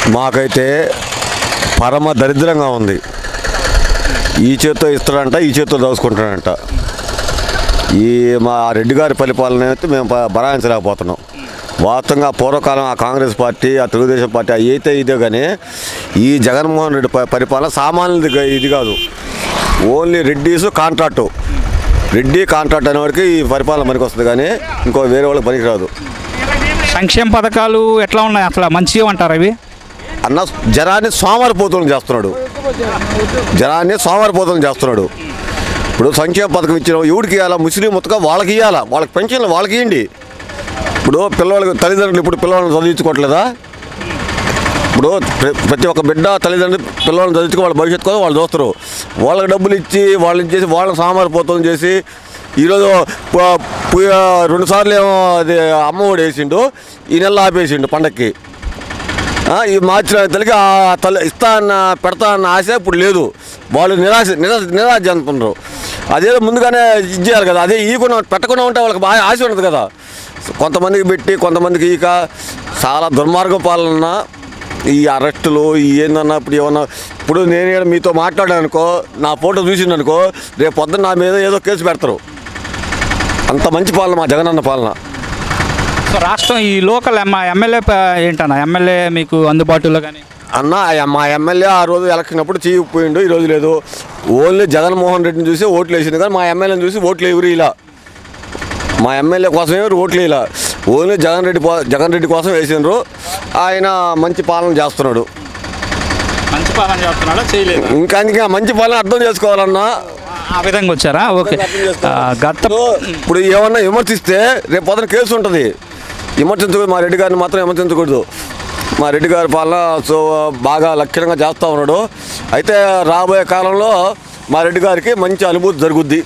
మాకైతే పరమ దరిద్రంగా ఉంది ఈ చేత్తో ఇస్తాడంట ఈ చేత్తో దోసుకుంటాడంట ఈ మా రెడ్డి గారి పరిపాలన అయితే మేము ప- భరాయించలేకపోతున్నాం వాస్తవంగా పూర్వకాలం ఆ కాంగ్రెస్ పార్టీ ఆ తెలుగుదేశం పార్టీ అవి అయితే ఇదే కానీ ఈ జగన్మోహన్ రెడ్డి ప- పరిపాలన సామాన్యుది గా- ఇది కాదు only Reddys contract Reddy contract అనేవాడికి ఈ పరిపాలన పనికి వస్తుంది కానీ ఇంకో వేరే వాళ్ళకి పనికిరాదు సంక్షేమ పథకాలు ఎట్లా ఉన్నాయి అసలు మంచిగా అంటారు అవి అన్న జనాన్ని సోమరిపోతులను చేస్తున్నాడు జనాన్ని సోమరిపోతులను చేస్తున్నాడు ఇప్పుడు సంక్షేమ పథకం ఇచ్చిన ఎవడికి ఇవ్వాలా ముస్లిం మొత్తగా వాళ్ళకి ఇవ్వాలా వాళ్ళకి పెన్షన్లు వాళ్ళకి ఇవ్వండి ఇప్పుడు పిల్లవాళ్ళకి తల్లిదండ్రులు ఇప్పుడు పిల్లవాళ్ళని చదివించుకోవట్లేదా ఇప్పుడు ప్ర- ప్రతి ఒక్క బిడ్డ తల్లిదండ్రులు పిల్లల్ని చదివించుకో వాళ్ళ భవిష్యత్తు కోసం వాళ్ళు చూస్తారు వాళ్ళకి డబ్బులు ఇచ్చి వాళ్ళని చేసి వాళ్ళని సామర్పోతం చేసి ఈరోజు ప- పు- రెండు సార్లు ఏమో అది అమ్మఒడి వేసిండు ఈ నెల ఆపేసిండు పండక్కి ఆ, ఈ మార్చిన తల్లికి ఆ తల్లి ఇస్తా అన్న పెడతా అన్న ఆశ ఇప్పుడు లేదు వాళ్ళు నిరాశ నిరాశ నిరాశ చెందుతున్నారు అదేదో ముందుగానే ఇచ్చేయాలి కదా అదే ఈకుండా పెట్టకుండా ఉంటే వాళ్ళకి బాగా ఆశ ఉంటుంది కదా కొంతమందికి పెట్టి కొంతమందికి ఈక చాలా దుర్మార్గ పాలన ఈ అరెస్టులు ఈ ఏందన్నా ఇప్పుడు ఏమన్నా ఇప్పుడు నేను ఈడ మీతో మాట్లాడాను అనుకో నా ఫోటో చూసిందనుకో రేపు పొద్దున్న నా మీద ఏదో కేసు పెడతారు అంత మంచి పాలన మా జగనన్న పాలన సో రాష్ట్రం ఈ లోకల్ ఎమ్మ ఎమ్మెల్యే ఏంటన్నా ఎమ్మెల్యే మీకు అందుబాటులో కానీ అన్న ఆ మా ఎమ్మెల్యే ఆ రోజు ఎలక్షన్ అప్పుడు చీగిపోయిండు ఈ రోజు లేదు ఓన్లీ జగన్మోహన్ రెడ్డిని చూసి ఓట్లు వేసింది కానీ మా ఎమ్మెల్యేని చూసి ఓట్లు ఎవరు ఇలా మా ఎమ్మెల్యే కోసం ఎవరు ఓట్లు ఇలా ఓన్లీ జగన్ రెడ్డి పో- జగన్ రెడ్డి కోసం వేసినారు ఆయన మంచి పాలన చేస్తున్నాడు మంచి పాలన చేస్తున్నాడా చేయలేదు ఇంకా అందుకే ఆ మంచి పాలన అర్థం చేసుకోవాలన్నా ఆ విధంగా వచ్చారా ఓకే ఆ, గత ఇప్పుడు ఏమన్నా విమర్శిస్తే రేపు పొద్దున కేసు ఉంటుంది విమర్శించకూడదు మా రెడ్డి గారిని మాత్రం విమర్శించకూడదు మా రెడ్డి గారి పాలన సో బాగా లక్షణంగా చేస్తూ ఉన్నాడు అయితే రాబోయే కాలంలో మా రెడ్డి గారికి మంచి అనుభూతి జరుగుద్ది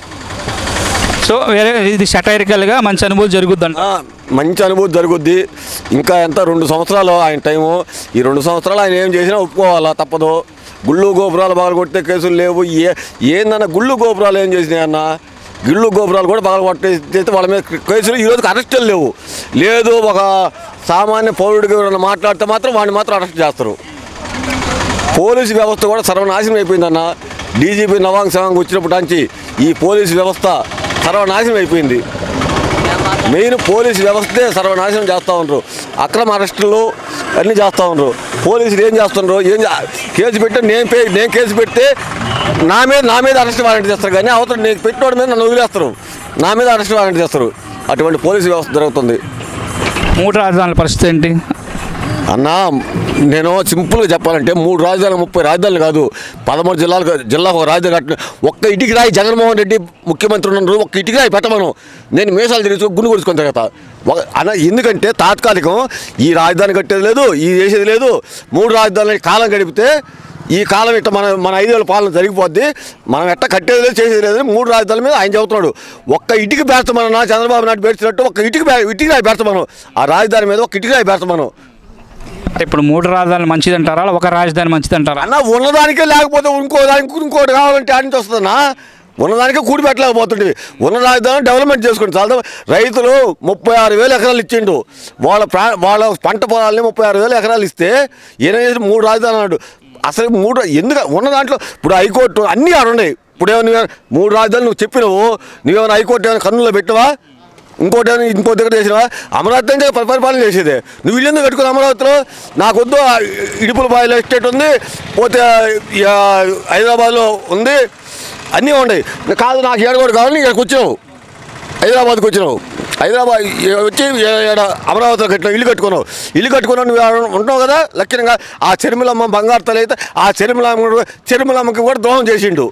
సో వేరే ఇది సెటైరికల్గా మంచి అనుభూతి జరుగుద్దంట ఆ, మంచి అనుభూతి జరుగుద్ది ఇంకా ఎంత రెండు సంవత్సరాలు ఆయన టైము ఈ రెండు సంవత్సరాలు ఆయన ఏం చేసినా ఒప్పుకోవాలా తప్పదు గుళ్ళు గోపురాలు బాగా కొట్టే కేసులు లేవు ఏ ఏందన్న గుళ్ళు గోపురాలు ఏం చేసినాయి అన్న గుళ్ళు గోపురాలు కూడా బాగా కొట్టేస్తే వాళ్ళ మీద కేసులు ఈ రోజుకి అరెస్టులు లేవు లేదు ఒక సామాన్య పౌరుడికి ఎవరైనా మాట్లాడితే మాత్రం వాడిని మాత్రం అరెస్ట్ చేస్తారు పోలీసు వ్యవస్థ కూడా సర్వనాశనం అయిపోయిందన్న డీజీపీ నవాంగ్ సవాంగ్ వచ్చినప్పటి నుంచి ఈ పోలీసు వ్యవస్థ సర్వనాశనం అయిపోయింది మెయిన్ పోలీసు వ్యవస్థే సర్వనాశనం చేస్తూ ఉన్నారు అక్రమ అరెస్టులు అన్నీ చేస్తూ ఉన్నారు పోలీసులు ఏం చేస్తున్నారు ఏం చే- కేసు పెట్టి నేను పే నేను కేసు పెడితే నా మీద నా మీద అరెస్ట్ వారెంట్ చేస్తారు కానీ అవతల నేను పెట్టినోడి మీద నన్ను వదిలేస్తారు నా మీద అరెస్ట్ వారెంట్ చేస్తారు అటువంటి పోలీసు వ్యవస్థ జరుగుతుంది మూడు రాజధానుల పరిస్థితి ఏంటి అన్న నేను సింపుల్గా చెప్పాలంటే మూడు రాజధానులు ముప్పై రాజధానులు కాదు పదమూడు జిల్లాలకు జిల్లాకు ఒక రాజధాని కట్టిన ఒక్క ఇటుకి రాయి జగన్మోహన్ రెడ్డి ముఖ్యమంత్రి ఉన్నారు ఒక్క ఇటుకి రాయి పెట్టమను నేను మీసాలు తిరిగి గుండు కొడుచుకున్న తర్వాత ఒక- అన్న ఎందుకంటే తాత్కాలికం ఈ రాజధాని కట్టేది లేదు ఈ చేసేది లేదు మూడు రాజధానుల కాలం గడిపితే ఈ కాలం ఇట్ట మన మన ఐదేళ్ళ పాలన జరిగిపోద్ది మనం ఎట్ట కట్టేది లేదు చేసేది లేదు అని మూడు రాజధానుల మీద ఆయన చెబుతున్నాడు ఒక్క ఇటుకి పెడతామన్నా చంద్రబాబు నాయుడు పెడుతున్నట్టు ఒక్క ఇటుకి బే- ఇటుకి రాయి పెడతామను ఆ రాజధాని మీద ఒక ఇటుకి రాయి పెడతామను అంటే ఇప్పుడు మూడు రాజధానులు మంచిదంటారా ఒక రాజధాని మంచిదంటారా అన్న ఉన్నదానికే లేకపోతే ఇంకో దానికి ఇంకోటి కావాలంటే ఆడి నుంచి వస్తుందన్నా ఉన్నదానికే కూడి పెట్టలేకపోతుంది ఉన్న రాజధాని డెవలప్మెంట్ చేసుకుంటే చాలా రైతులు ముప్పై ఆరు వేలు ఎకరాలు ఇచ్చిండు వాళ్ళ ప్రా వాళ్ళ పంట పొలాలని ముప్పై ఆరు వేలు ఎకరాలు ఇస్తే ఈయన చేసి మూడు రాజధానులు అన్నాడు అసలు మూడు ఎందుకు ఉన్న దాంట్లో ఇప్పుడు హైకోర్టు అన్నీ ఆడ ఉన్నాయి ఇప్పుడు ఏమైనా మూడు రాజధానులు నువ్వు చెప్పినావు నువ్వేమైనా హైకోర్టు ఏమైనా కన్నులో పెట్టవా ఇంకోటి ఏమైనా ఇంకో దగ్గర చేసినావా అమరావతి అంటే పరి- పరిపాలన చేసేదే నువ్వు ఇల్లు ఎందుకు కట్టుకుని అమరావతిలో నాకొద్దు ఆ ఇడుపుల బాయిలో ఎస్టేట్ ఉంది పోతే ఆ, హైదరాబాద్లో ఉంది అన్నీ ఉన్నాయి కాదు నాకు ఏడగోడు కావాలని ఇక్కడికి వచ్చినావు హైదరాబాద్కి వచ్చినావు హైదరాబాద్ ఈ- వచ్చి ఏ- ఈడ అమరావతిలో కట్టినావు ఇల్లు కట్టుకున్నావు ఇల్లు కట్టుకున్నావు నువ్వు ఆడ ఉంటున్నావు కదా లక్షణంగా ఆ చెరుమలమ్మ బంగారు తల్లి అయితే ఆ చెరుమలమ్మ కూడా- చెరుమలమ్మకి కూడా ద్రోహం చేసిండు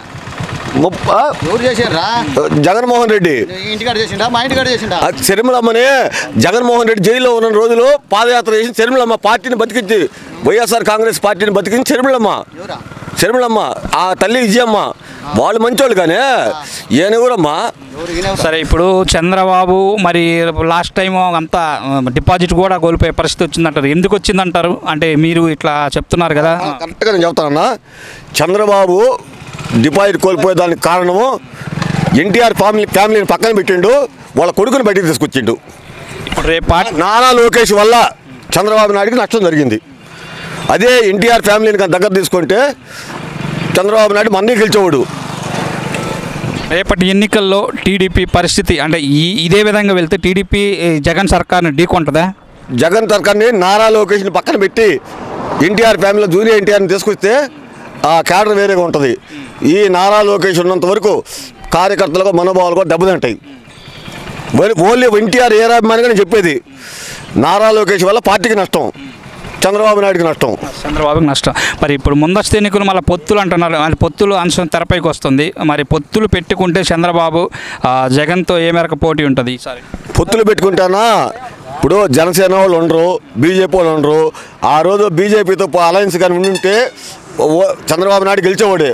ముప్ప ఎవరు చేసారా జగన్మోహన్ రెడ్డి ఇంటికాడ చేసిండా మా ఇంటికాడ చేసిండా ఆ చెరుమలమ్మని జగన్మోహన్ రెడ్డి జైల్లో ఉన్న రోజులు పాదయాత్ర చేసి చెరుమలమ్మ పార్టీని బతికించి వైఎస్ఆర్ కాంగ్రెస్ పార్టీని బతికించి చెరుమలమ్మ ఎవరా చెరుమలమ్మ ఆ తల్లి విజయమ్మ వాళ్ళు మంచోళ్ళు కానీ ఈయన ఊరమ్మా ఎవరు ఈయన ఎవరు? సరే ఇప్పుడు చంద్రబాబు మరి లాస్ట్ టైం అంతా డిపాజిట్ కూడా కోల్పోయే పరిస్థితి వచ్చిందంటారు ఎందుకు వచ్చిందంటారు అంటే మీరు ఇట్లా చెప్తున్నారు కదా కరెక్ట్గా నేను చెప్తానన్నా చంద్రబాబు డిపాజిట్ కోల్పోయేదానికి కారణము ఎన్టీఆర్ ఫ్యామిలీ ఫ్యామిలీని పక్కన పెట్టిండు వాళ్ళ కొడుకుని బయటికి తీసుకొచ్చిండు ఇప్పుడు రేపు పార్టీ నారా లోకేష్ వల్ల చంద్రబాబు నాయుడికి నష్టం జరిగింది అదే ఎన్టీఆర్ ఫ్యామిలీని కనుక దగ్గర తీసుకుంటే చంద్రబాబు నాయుడు మన్నీ గెలిచేవాడు రేపటి ఎన్నికల్లో టీడీపీ పరిస్థితి అంటే ఈ ఇదే విధంగా వెళ్తే టీడీపీ ఈ జగన్ సర్కార్ని ఢీకొంటుందా జగన్ సర్కార్ని నారా లోకేష్ని పక్కన పెట్టి ఎన్టీఆర్ ఫ్యామిలీలో జూనియర్ ఎన్టీఆర్ని తీసుకొస్తే ఆ క్యాడర్ వేరేగా ఉంటుంది ఈ నారా లోకేష్ ఉన్నంత వరకు కార్యకర్తలకు మనోభావాలు కూడా దెబ్బతింటాయి ఓన్లీ- ఓన్లీ ఎన్టీఆర్ ఏ అభిమానిగా నేను చెప్పేది నారా లోకేష్ వల్ల పార్టీకి నష్టం చంద్రబాబు నాయుడుకి నష్టం చంద్రబాబుకి నష్టం మరి ఇప్పుడు ముందస్తు ఎన్నికలు మళ్ళీ పొత్తులు అంటున్నారు అంటే పొత్తులు అంశం తెరపైకి వస్తుంది మరి పొత్తులు పెట్టుకుంటే చంద్రబాబు ఆ, జగన్తో ఏ మేరకు పోటీ ఉంటుంది ఈసారి పొత్తులు పెట్టుకుంటానా ఇప్పుడు జనసేన వాళ్ళు ఉండరు బీజేపీ వాళ్ళు ఉండరు ఆ రోజు బీజేపీతో అలయన్స్ కానీ ఉండుంటే ఓ- చంద్రబాబు నాయుడు గెలిచేవాడే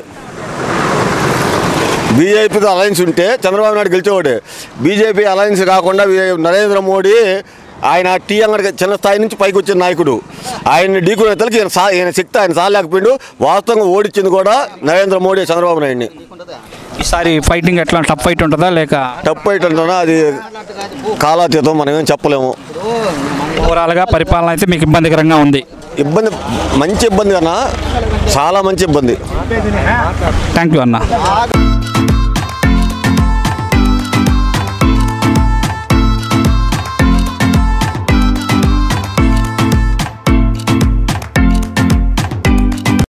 బీజేపీతో అలయన్స్ ఉంటే చంద్రబాబు నాయుడు గెలిచేవాడే బీజేపీ అలయన్స్ కాకుండా వీ- నరేంద్ర మోడీ ఆయన టీ అంగడికి చిన్న స్థాయి నుంచి పైకి వచ్చిన నాయకుడు ఆయన్ని ఢీకునే తలకి ఈయన సా ఈయన శక్తి ఆయన సాలేకపోయిండు వాస్తవంగా ఓడించింది కూడా నరేంద్ర మోడీ చంద్రబాబు నాయుడిని ఈసారి ఫైటింగ్ ఎట్లా టఫ్ ఫైట్ ఉంటుందా లేక టప్ ఏంటంటున్నా అది కాలాతీతం మనం ఏం చెప్పలేము ఓవరాల్గా పరిపాలన అయితే మీకు ఇబ్బందికరంగా ఉంది ఇబ్బంది మంచి ఇబ్బంది కన్నా చాలా మంచి ఇబ్బంది థ్యాంక్ యూ అన్న